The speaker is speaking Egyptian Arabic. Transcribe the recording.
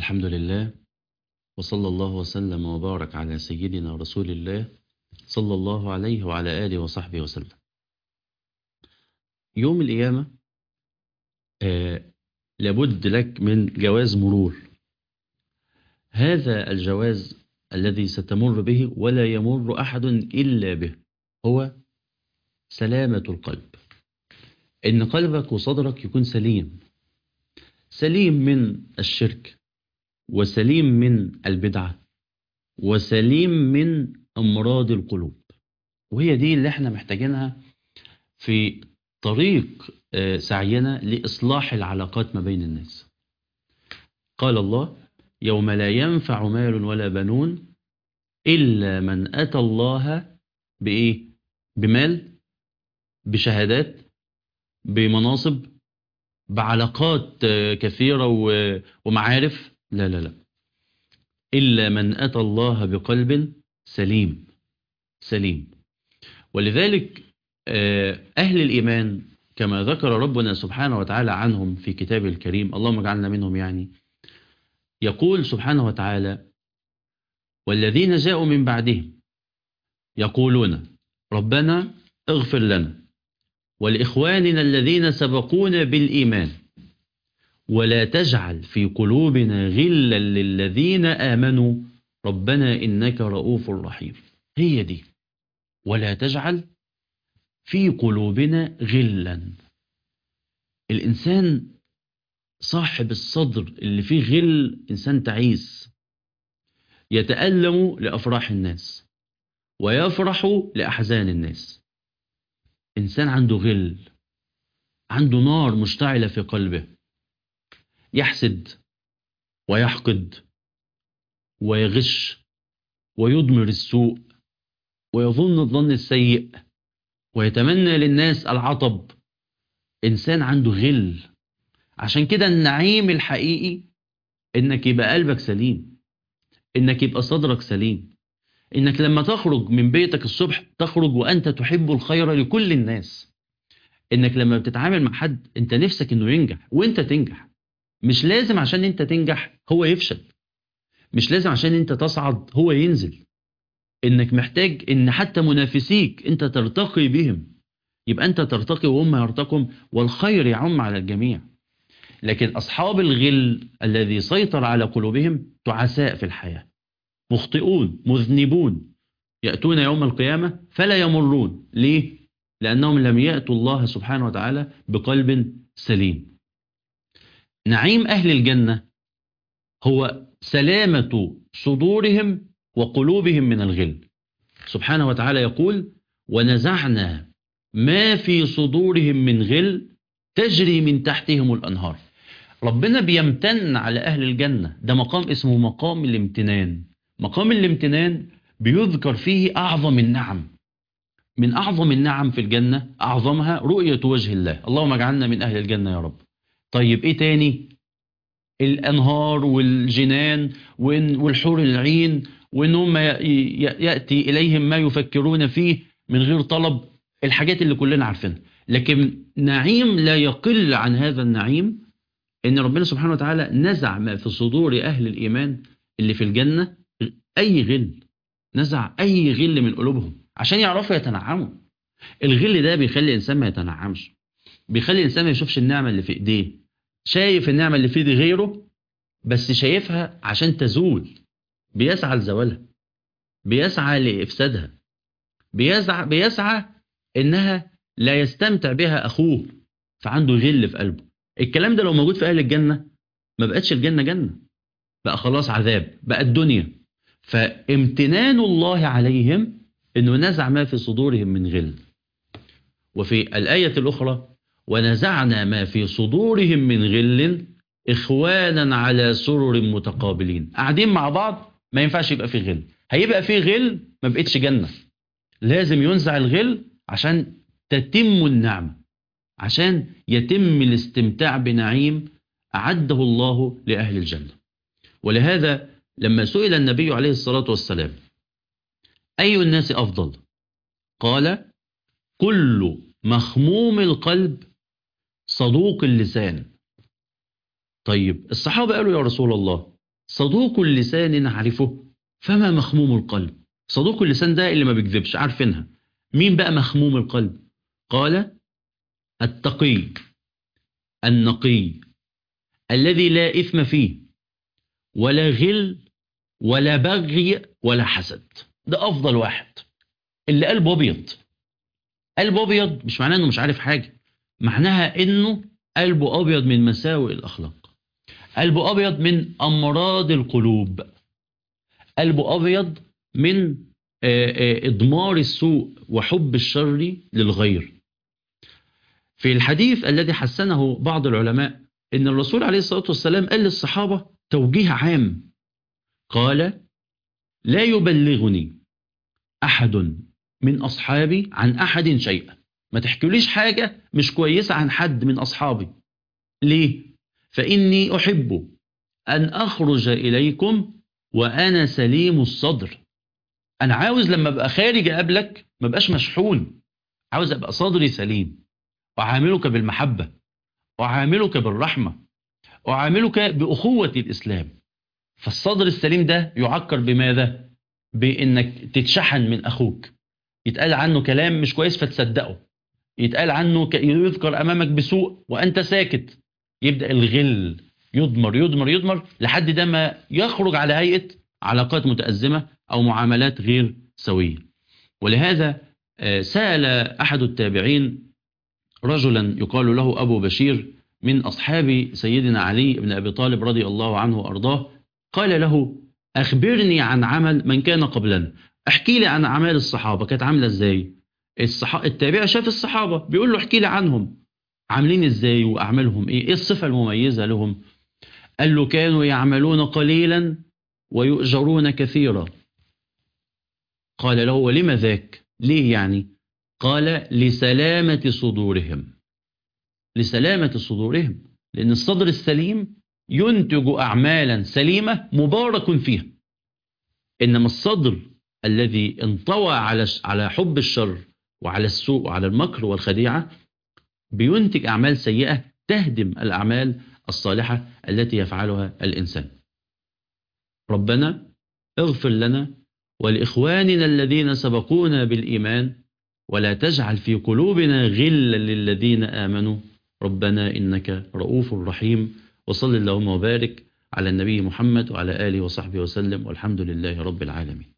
الحمد لله وصلى الله وسلم وبارك على سيدنا رسول الله صلى الله عليه وعلى آله وصحبه وسلم يوم القيامة آه لابد لك من جواز مرور هذا الجواز الذي ستمر به ولا يمر أحد إلا به هو سلامة القلب إن قلبك وصدرك يكون سليم سليم من الشرك وسليم من البدعة وسليم من أمراض القلوب وهي دي اللي احنا محتاجينها في طريق سعينا لإصلاح العلاقات ما بين الناس قال الله يوم لا ينفع مال ولا بنون إلا من أتى الله بإيه بمال بشهادات بمناصب بعلاقات كثيرة ومعارف لا لا لا إلا من أتى الله بقلب سليم سليم ولذلك أهل الإيمان كما ذكر ربنا سبحانه وتعالى عنهم في كتابه الكريم اللهم اجعلنا منهم يعني يقول سبحانه وتعالى والذين جاءوا من بعدهم يقولون ربنا اغفر لنا ولإخواننا الذين سبقونا بالإيمان ولا تجعل في قلوبنا غلا للذين آمنوا ربنا إنك رؤوف رحيم هي دي ولا تجعل في قلوبنا غلا الإنسان صاحب الصدر اللي فيه غل إنسان تعيس يتألم لأفراح الناس ويفرح لأحزان الناس إنسان عنده غل عنده نار مشتعلة في قلبه يحسد ويحقد ويغش ويضمر السوء ويظن الظن السيء ويتمنى للناس العطب إنسان عنده غل عشان كده النعيم الحقيقي إنك يبقى قلبك سليم إنك يبقى صدرك سليم إنك لما تخرج من بيتك الصبح تخرج وأنت تحب الخير لكل الناس إنك لما بتتعامل مع حد أنت نفسك إنه ينجح وأنت تنجح مش لازم عشان أنت تنجح هو يفشل مش لازم عشان أنت تصعد هو ينزل إنك محتاج إن حتى منافسيك أنت ترتقي بهم يبقى أنت ترتقي وهم يرتقوا والخير يعم على الجميع لكن أصحاب الغل الذي سيطر على قلوبهم تعساء في الحياة مخطئون مذنبون يأتون يوم القيامة فلا يمرون ليه؟ لأنهم لم يأتوا الله سبحانه وتعالى بقلب سليم نعيم أهل الجنة هو سلامة صدورهم وقلوبهم من الغل سبحانه وتعالى يقول ونزعنا ما في صدورهم من غل تجري من تحتهم الأنهار ربنا بيمتن على أهل الجنة ده مقام اسمه مقام الامتنان مقام الامتنان بيذكر فيه أعظم النعم من أعظم النعم في الجنة أعظمها رؤية وجه الله اللهم اجعلنا من أهل الجنة يا رب طيب إيه تاني الأنهار والجنان والحور العين وإنهم يأتي إليهم ما يفكرون فيه من غير طلب الحاجات اللي كلنا عارفينها لكن نعيم لا يقل عن هذا النعيم ان ربنا سبحانه وتعالى نزع ما في صدور اهل الايمان اللي في الجنه اي غل نزع اي غل من قلوبهم عشان يعرفوا يتنعموا الغل ده بيخلي الانسان ما يتنعمش بيخلي الانسان ما يشوفش النعمه اللي في ايديه شايف النعمه اللي في ايدي غيره بس شايفها عشان تزول بيسعى لزوالها بيسعى لافسادها بيسعى بيسعى انها لا يستمتع بها اخوه فعنده غل في قلبه الكلام ده لو موجود في اهل الجنه ما بقتش الجنه جنه بقى خلاص عذاب بقى الدنيا فامتنان الله عليهم انه نزع ما في صدورهم من غل وفي الايه الاخرى ونزعنا ما في صدورهم من غل اخوانا على سرر متقابلين قاعدين مع بعض ما ينفعش يبقى في غل هيبقى في غل ما بقتش جنه لازم ينزع الغل عشان تتم النعمه عشان يتم الاستمتاع بنعيم أعده الله لأهل الجنة ولهذا لما سئل النبي عليه الصلاة والسلام أي الناس أفضل قال كل مخموم القلب صدوق اللسان طيب الصحابة قالوا يا رسول الله صدوق اللسان نعرفه فما مخموم القلب صدوق اللسان ده اللي ما بيكذبش عارفينها مين بقى مخموم القلب قال التقي النقي الذي لا إثم فيه ولا غل ولا بغي ولا حسد ده أفضل واحد اللي قلبه أبيض قلبه أبيض مش معناه إنه مش عارف حاجة معناها إنه قلبه أبيض من مساوئ الأخلاق قلبه أبيض من أمراض القلوب قلبه أبيض من إضمار السوء وحب الشر للغير في الحديث الذي حسنه بعض العلماء إن الرسول عليه الصلاة والسلام قال للصحابة توجيه عام قال لا يبلغني أحد من أصحابي عن أحد شيئا ما تحكيوليش حاجة مش كويسة عن حد من أصحابي ليه؟ فإني أحب أن أخرج إليكم وأنا سليم الصدر أنا عاوز لما أبقى خارج أقابلك ما بقاش مشحون عاوز أبقى صدري سليم أعاملك بالمحبة أعاملك بالرحمة أعاملك بأخوة الإسلام فالصدر السليم ده يعكر بماذا؟ بإنك تتشحن من أخوك يتقال عنه كلام مش كويس فتصدقه يتقال عنه يذكر أمامك بسوء وأنت ساكت يبدأ الغل يضمر يضمر يضمر لحد ده ما يخرج على هيئة علاقات متأزمة أو معاملات غير سوية ولهذا سأل أحد التابعين رجلا يقال له أبو بشير من أصحاب سيدنا علي بن أبي طالب رضي الله عنه وأرضاه قال له أخبرني عن عمل من كان قبلنا احكي لي عن أعمال الصحابة كانت عاملة إزاي الصح... التابع شاف الصحابة بيقول له احكي لي عنهم عاملين إزاي وأعمالهم إيه إيه الصفة المميزة لهم قال له كانوا يعملون قليلا ويؤجرون كثيرا قال له ولم ذاك ليه يعني قال لسلامة صدورهم لسلامة صدورهم لأن الصدر السليم ينتج أعمالا سليمة مبارك فيها إنما الصدر الذي انطوى على على حب الشر وعلى السوء وعلى المكر والخديعة بينتج أعمال سيئة تهدم الأعمال الصالحة التي يفعلها الإنسان ربنا اغفر لنا ولإخواننا الذين سبقونا بالإيمان ولا تجعل في قلوبنا غلا للذين آمنوا ربنا إنك رؤوف رحيم وصل اللهم وبارك على النبي محمد وعلى آله وصحبه وسلم والحمد لله رب العالمين